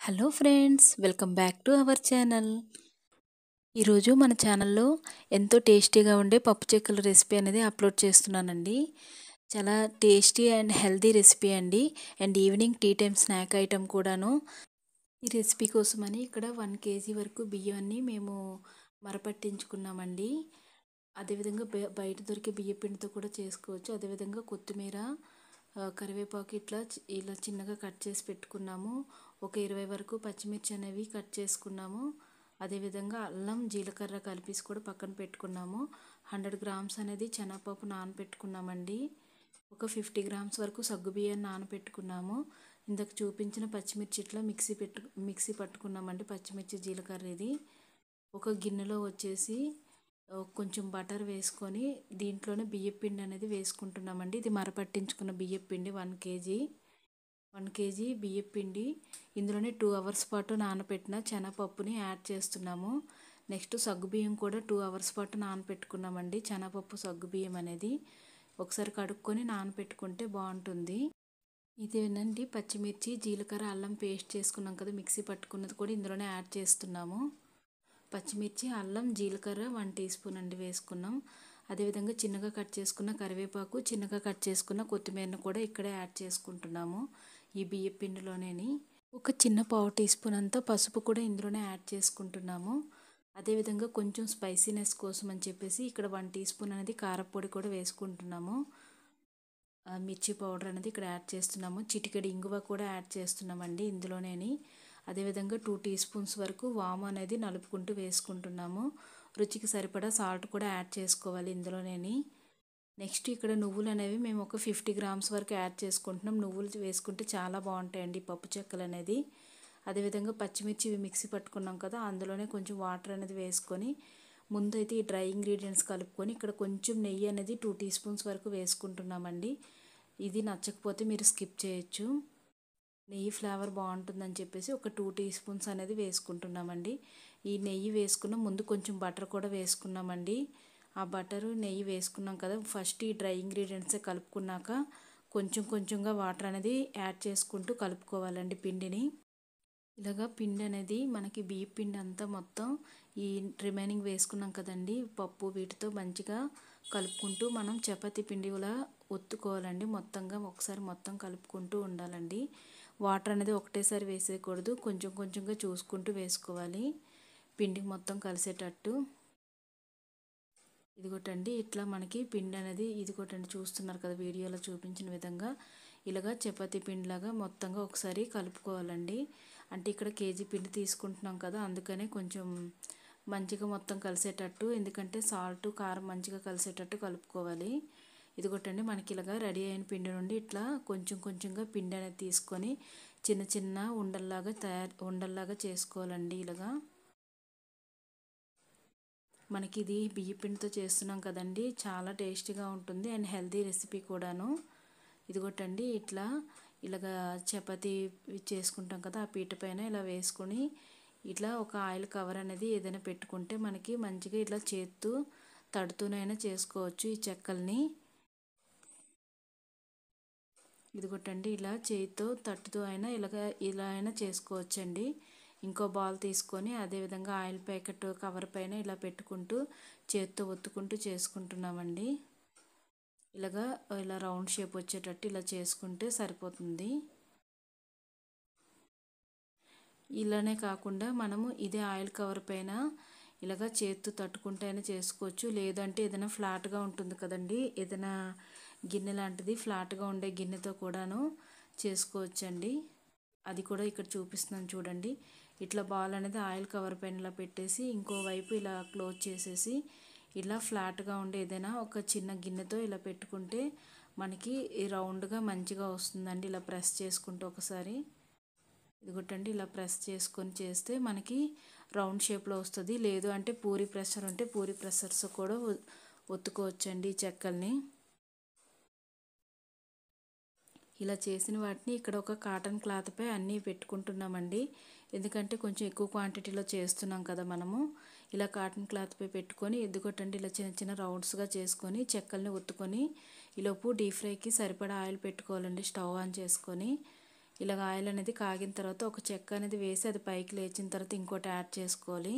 hello friends welcome back to our channel ఈరోజు మన ఛానల్లో ఎంతో టేస్టీగా ఉండే పప్పు చెక్కల రెసిపీ అనేది అప్లోడ్ చేస్తున్నానండి చాలా టేస్టీ అండ్ హెల్తీ రెసిపీ అండి and evening tea time snack item కూడాను ఈ రెసిపీ కోసమని ఇక్కడ వన్ కేజీ వరకు బియ్యాన్ని మేము మరపట్టించుకున్నామండి అదేవిధంగా బయ- బయట దొరికే బియ్య పిండితో కూడా చేసుకోవచ్చు అదేవిధంగా కొత్తిమీర ఆ, కరివేపాకు ఇట్లా చి- ఇలా చిన్నగా కట్ చేసి పెట్టుకున్నాము ఒక ఇరవై వరకు పచ్చిమిర్చి అనేవి కట్ చేసుకున్నాము అదేవిధంగా అల్లం జీలకర్ర కలిపేసి కూడా పక్కన పెట్టుకున్నాము హండ్రెడ్ గ్రామ్స్ అనేది శనగపప్పు నానబెట్టుకున్నామండి ఒక ఫిఫ్టీ గ్రామ్స్ వరకు సగ్గుబియ్యాన్ని నానబెట్టుకున్నాము ఇందాక చూపించిన పచ్చిమిర్చి ఇట్లా మిక్సీ పెట్టు మిక్సీ పట్టుకున్నామండి పచ్చిమిర్చి జీలకర్ర ఇది ఒక గిన్నెలో వచ్చేసి ఆ, కొంచెం బటర్ వేసుకొని దీంట్లోనే బియ్యం పిండి అనేది వేసుకుంటున్నామండి ఇది మరపట్టించుకున్న బియ్యం పిండి వన్ కేజీ వన్ కేజీ బియ్యం పిండి ఇందులోనే టూ అవర్స్ పాటు నానబెట్టిన శనగపప్పుని యాడ్ చేస్తున్నాము నెక్స్ట్ సగ్గుబియ్యం కూడా టూ అవర్స్ పాటు నానబెట్టుకున్నామండి శనగపప్పు సగ్గుబియ్యం అనేది ఒకసారి కడుక్కొని నానబెట్టుకుంటే బాగుంటుంది ఇదేనండి పచ్చిమిర్చి జీలకర్ర అల్లం పేస్ట్ చేసుకున్నాం కదా మిక్సీ పట్టుకున్నది కూడా ఇందులోనే యాడ్ చేస్తున్నాము పచ్చిమిర్చి అల్లం జీలకర్ర వన్ టీ స్పూన్ అండి వేసుకున్నాం అదేవిధంగా చిన్నగా కట్ చేసుకున్న కరివేపాకు చిన్నగా కట్ చేసుకున్న కొత్తిమీరను కూడా ఇక్కడే యాడ్ చేసుకుంటున్నాము ఈ బియ్య పిండిలోనేని ఒక చిన్న పావు టీ స్పూన్ అంతా పసుపు కూడా ఇందులోనే యాడ్ చేసుకుంటున్నాము అదేవిధంగా కొంచెం స్పైసీనెస్ కోసం అని చెప్పేసి ఇక్కడ వన్ టీ స్పూన్ అనేది కారపొడి కూడా వేసుకుంటున్నాము ఆ, మిర్చి పౌడర్ అనేది ఇక్కడ యాడ్ చేస్తున్నాము చిటికెడు ఇంగువ కూడా యాడ్ చేస్తున్నామండి ఇందులోనేని అదేవిధంగా టూ టీ స్పూన్స్ వరకు వాము అనేది నలుపుకుంటూ వేసుకుంటున్నాము రుచికి సరిపడా సాల్ట్ కూడా యాడ్ చేసుకోవాలి ఇందులోనేని నెక్స్ట్ ఇక్కడ నువ్వులు అనేవి మేము ఒక ఫిఫ్టీ గ్రామ్స్ వరకు యాడ్ చేసుకుంటున్నాం నువ్వులు వేసుకుంటే చాలా బాగుంటాయండి ఈ పప్పు చెక్కలు అనేది అదేవిధంగా పచ్చిమిర్చి ఇవి మిక్సీ పట్టుకున్నాం కదా అందులోనే కొంచెం వాటర్ అనేది వేసుకొని ముందు అయితే ఈ డ్రై ఇంగ్రీడియంట్స్ కలుపుకొని ఇక్కడ కొంచెం నెయ్యి అనేది టూ టీ స్పూన్స్ వరకు వేసుకుంటున్నామండి ఇది నచ్చకపోతే మీరు స్కిప్ చేయొచ్చు నెయ్యి ఫ్లేవర్ బాగుంటుందని చెప్పేసి ఒక టూ టీ స్పూన్స్ అనేది వేసుకుంటున్నామండి ఈ నెయ్యి వేసుకున్న ముందు కొంచెం బటర్ కూడా వేసుకున్నామండి ఆ బటరు నెయ్యి వేసుకున్నాం కదా ఫస్ట్ ఈ డ్రై ఇంగ్రీడియంట్స్ కలుపుకున్నాక కొంచెం కొంచెంగా వాటర్ అనేది యాడ్ చేసుకుంటూ కలుపుకోవాలండి పిండిని ఇలాగా పిండి అనేది మనకి బియ్య పిండి అంతా మొత్తం ఈ రిమైనింగ్ వేసుకున్నాం కదండి పప్పు వీటితో మంచిగా కలుపుకుంటూ మనం చపాతీ పిండిలా ఒత్తుకోవాలండి మొత్తంగా ఒకసారి మొత్తం కలుపుకుంటూ ఉండాలండి వాటర్ అనేది ఒకటేసారి వేసేయకూడదు కొంచెం కొంచెంగా చూసుకుంటూ వేసుకోవాలి పిండికి మొత్తం కలిసేటట్టు ఇదిగోటండి ఇట్లా మనకి పిండి అనేది ఇదిగోటండి చూస్తున్నారు కదా వీడియోలో చూపించిన విధంగా ఇలాగా చపాతీ పిండిలాగా మొత్తంగా ఒకసారి కలుపుకోవాలండి అంటే ఇక్కడ కేజీ పిండి తీసుకుంటున్నాం కదా అందుకనే కొంచెం మంచిగా మొత్తం కలిసేటట్టు ఎందుకంటే సాల్ట్ కారం మంచిగా కలిసేటట్టు కలుపుకోవాలి ఇదిగోటండి మనకి ఇలాగా రెడీ అయిన పిండి నుండి ఇట్లా కొంచెం కొంచెంగా పిండి అనేది తీసుకొని చిన్న చిన్న ఉండల్లాగా తయారు ఉండల్లాగా చేసుకోవాలండి ఇలాగా మనకి ఇది బియ్య పిండితో చేస్తున్నాం కదండి చాలా టేస్టీగా ఉంటుంది అండ్ హెల్తీ రెసిపీ కూడాను ఇదిగోటండి ఇట్లా ఇలాగా చపాతీ చేసుకుంటాం కదా ఆ పీట పైన ఇలా వేసుకొని ఇట్లా ఒక ఆయిల్ కవర్ అనేది ఏదైనా పెట్టుకుంటే మనకి మంచిగా ఇట్లా చేత్తూ తడుతూనైనా చేసుకోవచ్చు ఈ చెక్కల్ని ఇదిగోటండి ఇలా చేతితో తట్టుతూ అయినా ఇలాగ ఇలా అయినా చేసుకోవచ్చండి ఇంకో బాల్ తీసుకొని అదేవిధంగా ఆయిల్ ప్యాకెట్ కవర్ పైన ఇలా పెట్టుకుంటూ చేత్తో ఒత్తుకుంటూ చేసుకుంటున్నామండి ఇలాగా ఇలా రౌండ్ షేప్ వచ్చేటట్టు ఇలా చేసుకుంటే సరిపోతుంది ఇలానే కాకుండా మనము ఇదే ఆయిల్ కవర్ పైన ఇలాగా చేత్తో తట్టుకుంటే అయినా చేసుకోవచ్చు లేదంటే ఏదైనా ఫ్లాట్గా ఉంటుంది కదండి ఏదైనా గిన్నె లాంటిది ఫ్లాట్గా ఉండే గిన్నెతో కూడాను చేసుకోవచ్చండి అది కూడా ఇక్కడ చూపిస్తున్నాను చూడండి ఇట్లా బాల్ అనేది ఆయిల్ కవర్ పైన ఇలా పెట్టేసి ఇంకోవైపు ఇలా క్లోజ్ చేసేసి ఇలా ఫ్లాట్గా ఉండే ఏదైనా ఒక చిన్న గిన్నెతో ఇలా పెట్టుకుంటే మనకి ఈ రౌండ్గా మంచిగా వస్తుందండి ఇలా ప్రెస్ చేసుకుంటూ ఒకసారి ఇదిగోటండి ఇలా ప్రెస్ చేసుకొని చేస్తే మనకి రౌండ్ షేప్లో వస్తుంది లేదు అంటే పూరి ప్రెషర్ ఉంటే పూరి ప్రెషర్స్ కూడా ఒ- ఒత్తుకోవచ్చండి ఈ చెక్కల్ని ఇలా చేసిన వాటిని ఇక్కడ ఒక కాటన్ క్లాత్పై అన్నీ పెట్టుకుంటున్నామండి ఎందుకంటే కొంచెం ఎక్కువ క్వాంటిటీలో చేస్తున్నాం కదా మనము ఇలా కాటన్ క్లాత్పై పెట్టుకొని ఎద్దుకొట్టండి ఇలా చిన్న చిన్న రౌండ్స్గా చేసుకొని చెక్కల్ని ఒత్తుకొని ఈలోపు డీప్ ఫ్రైకి సరిపడా ఆయిల్ పెట్టుకోవాలండి స్టవ్ ఆన్ చేసుకొని ఇలాగ ఆయిల్ అనేది కాగిన తర్వాత ఒక చెక్క అనేది వేసి అది పైకి లేచిన తర్వాత ఇంకోటి యాడ్ చేసుకోవాలి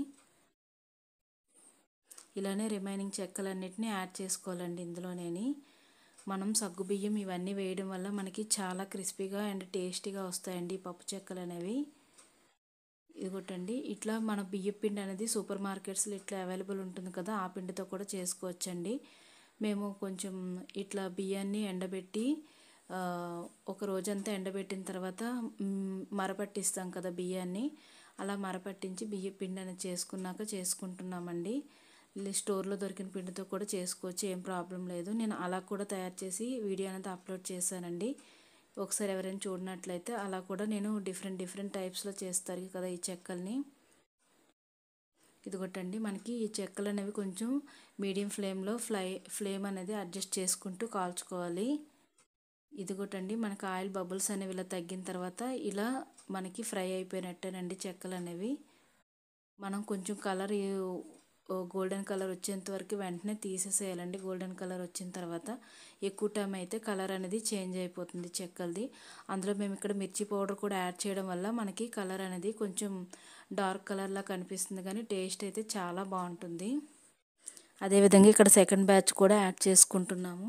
ఇలానే రిమైనింగ్ చెక్కలన్నిటిని యాడ్ చేసుకోవాలండి ఇందులోనేని మనం సగ్గుబియ్యం ఇవన్నీ వేయడం వల్ల మనకి చాలా క్రిస్పీగా అండ్ టేస్టీగా వస్తాయండి ఈ పప్పు చెక్కలు అనేవి ఇదిగోటండి ఇట్లా మన బియ్యం పిండి అనేది సూపర్ మార్కెట్స్లో ఇట్లా అవైలబుల్ ఉంటుంది కదా ఆ పిండితో కూడా చేసుకోవచ్చండి మేము కొంచెం ఇట్లా బియ్యాన్ని ఎండబెట్టి ఒక రోజంతా ఎండబెట్టిన తర్వాత మరపట్టిస్తాం కదా బియ్యాన్ని అలా మరపట్టించి బియ్య పిండి అనేది చేసుకున్నాక చేసుకుంటున్నామండి స్టోర్లో దొరికిన పిండితో కూడా చేసుకోవచ్చు ఏం ప్రాబ్లం లేదు నేను అలా కూడా తయారు చేసి వీడియో అనేది అప్లోడ్ చేశానండి ఒకసారి ఎవరైనా చూడనట్లయితే అలా కూడా నేను డిఫరెంట్ డిఫరెంట్ టైప్స్లో చేస్తారు కదా ఈ చెక్కల్ని ఇదిగోటండి మనకి ఈ చెక్కలు అనేవి కొంచెం మీడియం ఫ్లేమ్లో ఫ్లై ఫ్లేమ్ అనేది అడ్జస్ట్ చేసుకుంటూ కాల్చుకోవాలి ఇదిగోటండి మనకి ఆయిల్ బబుల్స్ అనేవి ఇలా తగ్గిన తర్వాత ఇలా మనకి ఫ్రై అయిపోయినట్టేనండి చెక్కలు అనేవి మనం కొంచెం కలర్ గోల్డెన్ కలర్ వచ్చేంత వరకు వెంటనే తీసేసేయాలండి గోల్డెన్ కలర్ వచ్చిన తర్వాత ఎక్కువ టైం అయితే కలర్ అనేది చేంజ్ అయిపోతుంది చెక్కలది అందులో మేము ఇక్కడ మిర్చి పౌడర్ కూడా యాడ్ చేయడం వల్ల మనకి కలర్ అనేది కొంచెం డార్క్ కలర్లా కనిపిస్తుంది కానీ టేస్ట్ అయితే చాలా బాగుంటుంది అదేవిధంగా ఇక్కడ సెకండ్ బ్యాచ్ కూడా యాడ్ చేసుకుంటున్నాము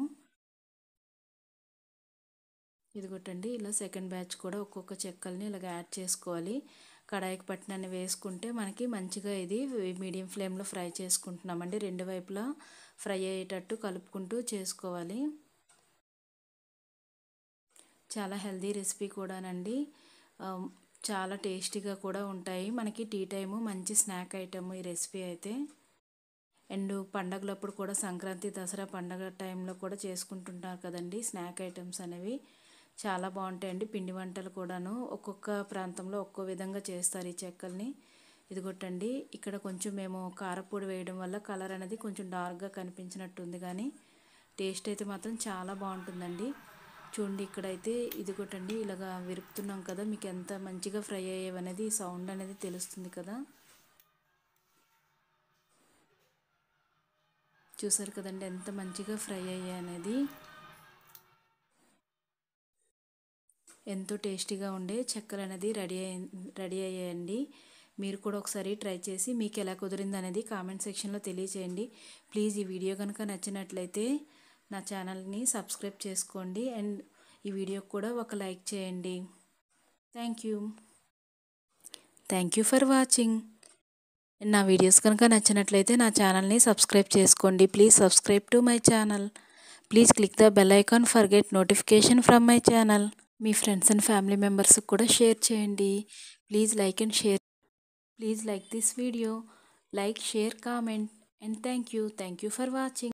ఇదిగోటండి ఇలా సెకండ్ బ్యాచ్ కూడా ఒక్కొక్క చెక్కల్ని ఇలాగ యాడ్ చేసుకోవాలి కడాయికి పట్టినన్ని వేసుకుంటే మనకి మంచిగా ఇది మీడియం ఫ్లేమ్లో ఫ్రై చేసుకుంటున్నామండి రెండు వైపులా ఫ్రై అయ్యేటట్టు కలుపుకుంటూ చేసుకోవాలి చాలా హెల్దీ రెసిపీ కూడానండి చాలా టేస్టీగా కూడా ఉంటాయి మనకి టీ టైము మంచి స్నాక్ ఐటమ్ ఈ రెసిపీ అయితే అండ్ పండగలప్పుడు కూడా సంక్రాంతి దసరా పండగ టైంలో కూడా చేసుకుంటుంటారు కదండి స్నాక్ ఐటమ్స్ అనేవి చాలా బాగుంటాయండి పిండి వంటలు కూడాను ఒక్కొక్క ప్రాంతంలో ఒక్కో విధంగా చేస్తారు ఈ చెక్కల్ని ఇదిగొట్టండి ఇక్కడ కొంచెం మేము కారపొడి వేయడం వల్ల కలర్ అనేది కొంచెం డార్క్గా కనిపించినట్టుంది కానీ టేస్ట్ అయితే మాత్రం చాలా బాగుంటుందండి చూడండి ఇక్కడైతే ఇదిగోటండి ఇలాగా విరుపుతున్నాం కదా మీకు ఎంత మంచిగా ఫ్రై అయ్యేవనేది సౌండ్ అనేది తెలుస్తుంది కదా చూసారు కదండి ఎంత మంచిగా ఫ్రై అయ్యాయి అనేది ఎంతో టేస్టీగా ఉండే చక్కెర అనేది రెడీ అయ్యి రెడీ అయ్యాయండి మీరు కూడా ఒకసారి ట్రై చేసి మీకు ఎలా కుదిరింది అనేది కామెంట్ సెక్షన్లో తెలియచేయండి ప్లీజ్ ఈ వీడియో కనుక నచ్చినట్లయితే నా ఛానల్ని సబ్స్క్రైబ్ చేసుకోండి అండ్ ఈ వీడియోకి కూడా ఒక లైక్ చేయండి thank you thank you for watching నా వీడియోస్ కనుక నచ్చినట్లయితే నా ఛానల్ని సబ్స్క్రైబ్ చేసుకోండి please subscribe to my channel please click the bell icon for get notification from my channel మీ ఫ్రెండ్స్ అండ్ ఫ్యామిలీ మెంబర్స్కి కూడా షేర్ చేయండి please like and share please like this video like share comment and thank you thank you for watching